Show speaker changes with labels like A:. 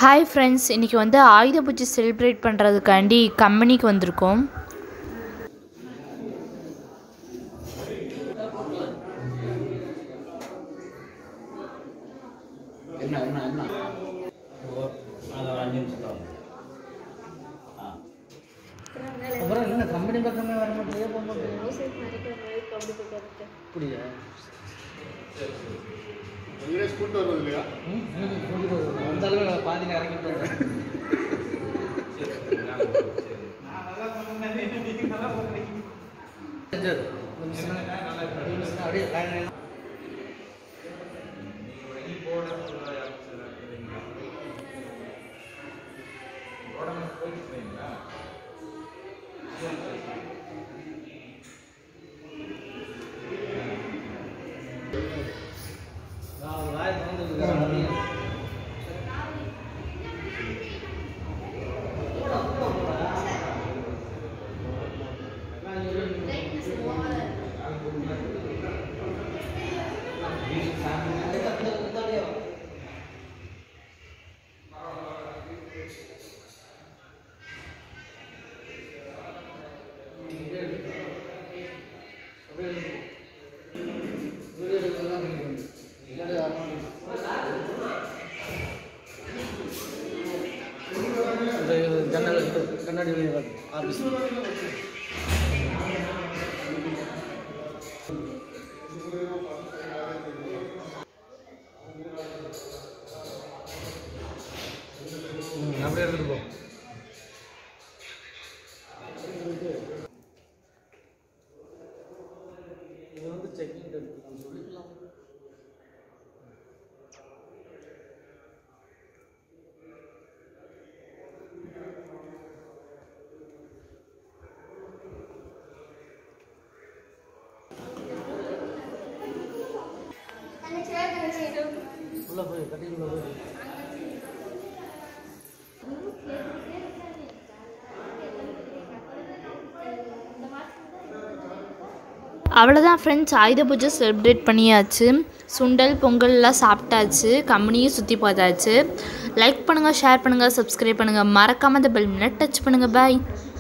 A: Hi friends இன்றைக்கி வந்து ஆயுத பூஜை செலிப்ரேட் பண்ணுறதுக்காண்டி கம்பெனிக்கு வந்திருக்கோம்
B: என்ன என்ன என்ன அது ஒரு அஞ்சு நிமிஷம் தான் ஆ அப்புறம் என்ன கம்பெனி பக்கமே வர மாட்டேங்குது போக மாட்டேங்குது அப்படியா
C: நீங்களே கூட்டு வர்றது இல்லையா
B: ம், ம், கொண்டு போகுது. அந்த அளவு பாதியில் இறங்கி போயிடுறேன் சரி. ஒரு நிமிஷம். ஒரு நிமிஷம். அப்படியே line line. நான் வாய் திறந்துருக்கேன். அப்படியே. இந்த ஜன்னல் கண்ணாடி வெளியே ஆஃபீஸ் அப்படியே எடுத்துட்டு போ இது வந்து செக்கிங் நம்ம சொல்லிக்கலாம் உள்ள போய் கட்டிங் உள்ள போய்
A: அவ்வளோதான் ஃப்ரெண்ட்ஸ் ஆயுத பூஜை செலிப்ரேட் பண்ணியாச்சு சுண்டல் பொங்கல்லாம் சாப்பிட்டாச்சு கம்பெனியும் சுற்றி பார்த்தாச்சு லைக் பண்ணுங்கள் ஷேர் பண்ணுங்கள் சப்ஸ்கிரைப் பண்ணுங்கள் மறக்காமல் அந்த பெல் மினிட் டச் பண்ணுங்கள் பாய்